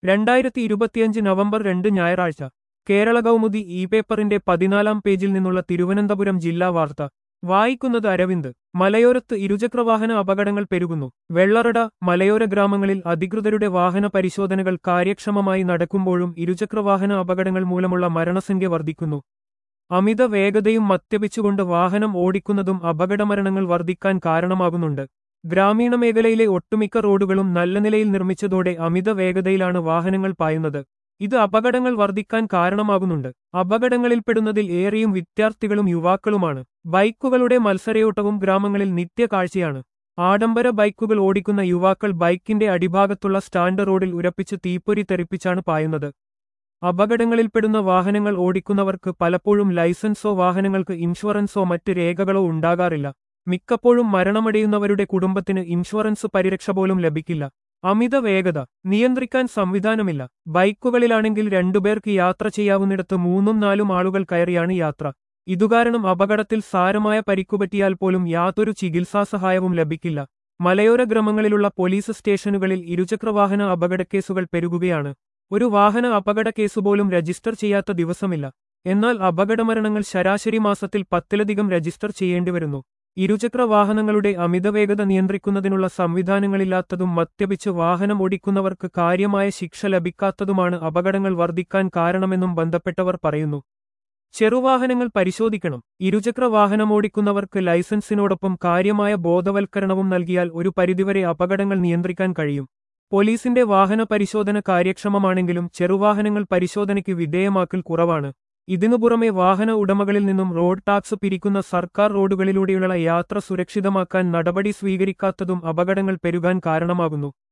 രണ്ടായിരത്തി ഇരുപത്തിയഞ്ച് നവംബർ രണ്ട് ഞായറാഴ്ച കേരള കൗമുദി ഇ പേപ്പറിന്റെ പതിനാലാം പേജിൽ നിന്നുള്ള തിരുവനന്തപുരം ജില്ലാ വാർത്ത വായിക്കുന്നത് അരവിന്ദ് മലയോരത്ത് ഇരുചക്രവാഹന അപകടങ്ങൾ പെരുകുന്നു വെള്ളറട മലയോര ഗ്രാമങ്ങളിൽ അധികൃതരുടെ വാഹന പരിശോധനകൾ കാര്യക്ഷമമായി നടക്കുമ്പോഴും ഇരുചക്രവാഹന അപകടങ്ങൾ മൂലമുള്ള മരണസംഖ്യ വർദ്ധിക്കുന്നു അമിത വേഗതയും മദ്യപിച്ചുകൊണ്ട് വാഹനം ഓടിക്കുന്നതും അപകടമരണങ്ങൾ വർദ്ധിക്കാൻ കാരണമാകുന്നുണ്ട് ഗ്രാമീണ മേഖലയിലെ ഒട്ടുമിക്ക റോഡുകളും നല്ല നിലയിൽ നിർമ്മിച്ചതോടെ അമിത വേഗതയിലാണ് വാഹനങ്ങൾ പായുന്നത് ഇത് അപകടങ്ങൾ വർദ്ധിക്കാൻ കാരണമാകുന്നുണ്ട് അപകടങ്ങളിൽപ്പെടുന്നതിൽ ഏറെയും വിദ്യാർത്ഥികളും യുവാക്കളുമാണ് ബൈക്കുകളുടെ മത്സരയോട്ടവും ഗ്രാമങ്ങളിൽ നിത്യകാഴ്ചയാണ് ആഡംബര ബൈക്കുകൾ ഓടിക്കുന്ന യുവാക്കൾ ബൈക്കിന്റെ അടിഭാഗത്തുള്ള സ്റ്റാൻഡ് റോഡിൽ ഉരപ്പിച്ച് തീപ്പൊരി തെറിപ്പിച്ചാണ് പായുന്നത് അപകടങ്ങളിൽപ്പെടുന്ന വാഹനങ്ങൾ ഓടിക്കുന്നവർക്ക് പലപ്പോഴും ലൈസൻസോ വാഹനങ്ങൾക്ക് ഇൻഷുറൻസോ മറ്റ് രേഖകളോ ഉണ്ടാകാറില്ല മിക്കപ്പോഴും മരണമടയുന്നവരുടെ കുടുംബത്തിന് ഇൻഷുറൻസ് പരിരക്ഷ പോലും ലഭിക്കില്ല അമിത വേഗത നിയന്ത്രിക്കാൻ സംവിധാനമില്ല ബൈക്കുകളിലാണെങ്കിൽ രണ്ടുപേർക്ക് യാത്ര ചെയ്യാവുന്നിടത്ത് മൂന്നും നാലും ആളുകൾ കയറിയാണ് യാത്ര ഇതുകാരണം അപകടത്തിൽ സാരമായ പരിക്കുപറ്റിയാൽ പോലും യാതൊരു ചികിത്സാ സഹായവും ലഭിക്കില്ല മലയോര ഗ്രാമങ്ങളിലുള്ള പോലീസ് സ്റ്റേഷനുകളിൽ ഇരുചക്രവാഹന അപകടക്കേസുകൾ പെരുകുകയാണ് ഒരു വാഹന അപകട കേസുപോലും രജിസ്റ്റർ ചെയ്യാത്ത ദിവസമില്ല എന്നാൽ അപകടമരണങ്ങൾ ശരാശരി മാസത്തിൽ പത്തിലധികം രജിസ്റ്റർ ചെയ്യേണ്ടിവരുന്നു ഇരുചക്ര വാഹനങ്ങളുടെ അമിതവേഗത നിയന്ത്രിക്കുന്നതിനുള്ള സംവിധാനങ്ങളില്ലാത്തതും മദ്യപിച്ച് വാഹനം ഓടിക്കുന്നവർക്ക് കാര്യമായ ശിക്ഷ ലഭിക്കാത്തതുമാണ് അപകടങ്ങൾ വർദ്ധിക്കാൻ കാരണമെന്നും ബന്ധപ്പെട്ടവർ പറയുന്നു ചെറുവാഹനങ്ങൾ പരിശോധിക്കണം ഇരുചക്ര വാഹനമോടിക്കുന്നവർക്ക് ലൈസൻസിനോടൊപ്പം കാര്യമായ ബോധവൽക്കരണവും നൽകിയാൽ ഒരു പരിധിവരെ അപകടങ്ങൾ നിയന്ത്രിക്കാൻ കഴിയും പോലീസിന്റെ വാഹന പരിശോധന കാര്യക്ഷമമാണെങ്കിലും ചെറുവാഹനങ്ങൾ പരിശോധനയ്ക്ക് വിധേയമാക്കൽ കുറവാണ് ഇതിനു പുറമെ വാഹന ഉടമകളിൽ നിന്നും റോഡ് ടാക്സ് പിരിക്കുന്ന സർക്കാർ റോഡുകളിലൂടെയുള്ള യാത്ര സുരക്ഷിതമാക്കാൻ നടപടി സ്വീകരിക്കാത്തതും അപകടങ്ങൾ പെരുകാൻ കാരണമാകുന്നു